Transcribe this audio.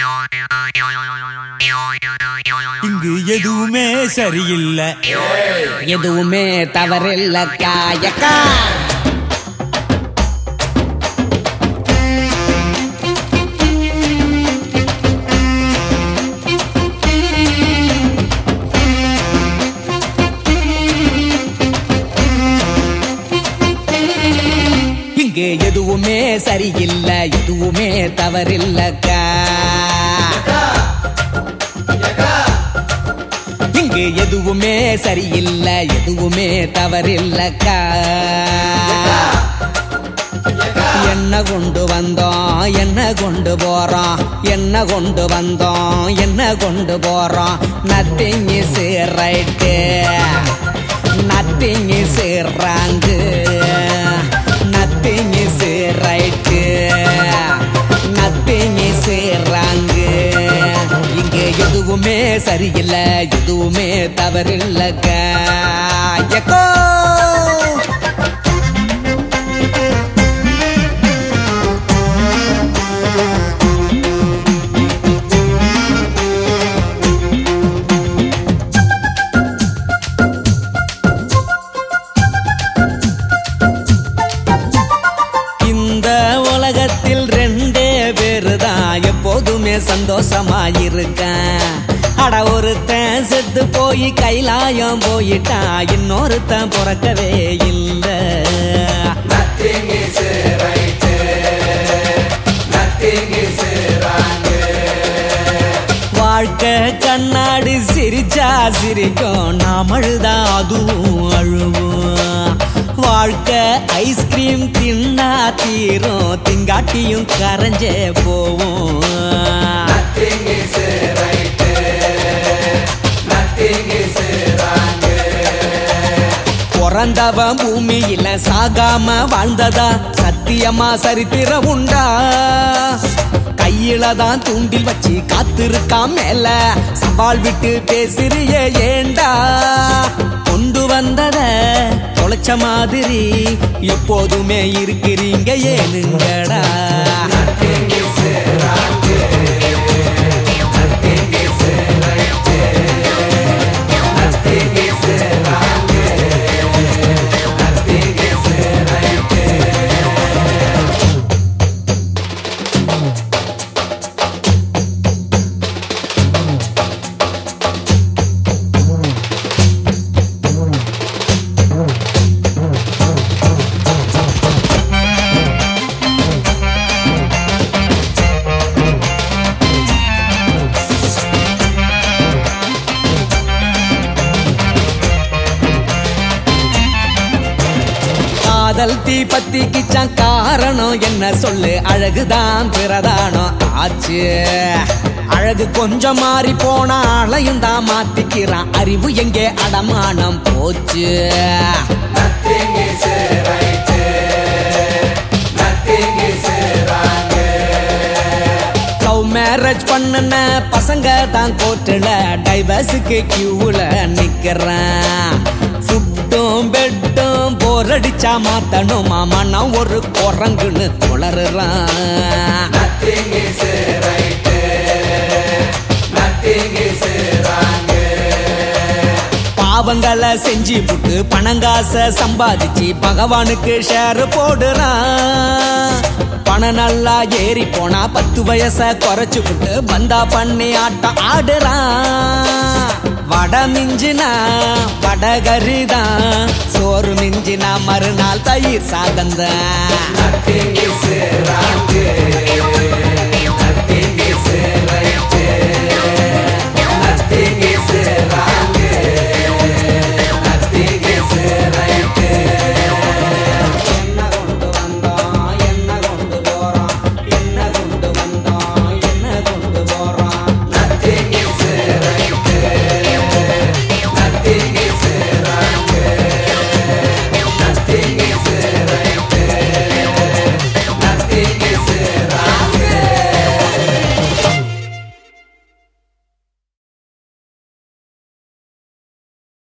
இங்கு எதுவுமே சரியில்லை எதுவுமே தவறில்ல காயக்கா இங்கு எதுவுமே சரியில்லை எதுவுமே தவறில்லக்கா இங்கு எதுவுமே சரியில்லை எதுவுமே தவறில்லக்கா என்ன கொண்டு வந்தோம் என்ன கொண்டு போறோம் என்ன கொண்டு வந்தோம் என்ன கொண்டு போறோம் nothing is right nothing is wrong nothing is right nothing is wrong இங்க எதுவுமே சரியில்லை எதுவுமே தவறில்லைக்கா எக்கோ இந்த உலகத்தில் ரெண்டே பேரு தான் எப்போதுமே சந்தோஷமாயிருக்கேன் அட ஒருத்தன் செத்து போய் கைலாயம் போயிட்டான் இன்னொருத்தன் பிறக்கவே இல்லை வாழ்க்கை கண்ணாடி சிரிச்சா சிரிக்கும் நாம் அழுதா அதுவும் அழுவோம் வாழ்க்கை ஐஸ்கிரீம் தின்னா தீரும் திங்காட்டியும் கரைஞ்சே போவோம் பிறந்தவன் பூமியில சாகாம வாழ்ந்ததா சத்தியமா சரித்திரம் உண்டா கையில தான் தூண்டில் வச்சு காத்திருக்கான் மேல சவால் விட்டு பேசுறிய ஏண்டா கொண்டு வந்தத தொலைச்ச மாதிரி எப்போதுமே இருக்கிறீங்க ஏனுங்கடா காதல் தீ பத்தி கிச்சான் காரணம் என்ன சொல்லு அழகுதான் பிரதானம் ஆச்சு அழகு கொஞ்சம் மாறி போனா அழையும் தான் மாத்திக்கிறான் அறிவு எங்கே அடமானம் போச்சு லவ் மேரேஜ் பண்ணுன பசங்க தான் கோர்ட்டுல டைவர்ஸுக்கு கியூல நிக்கிறேன் ஃபுட்டும் பெட்டும் போர் அடிச்சா மாத்தணும் மாமா நான் ஒரு குரங்குன்னு குளறுறான் பாவங்களை செஞ்சு புட்டு பணங்காச சம்பாதிச்சு பகவானுக்கு ஷேர் போடுறான் பணம் நல்லா ஏறி போனா பத்து வயச குறைச்சு புட்டு பந்தா பண்ணி ஆட்டம் ஆடுறான் வட மிஞ்சினா வடகரிதான் சோறு மிஞ்சினா மறுநாள் தயிர் சாதந்தான்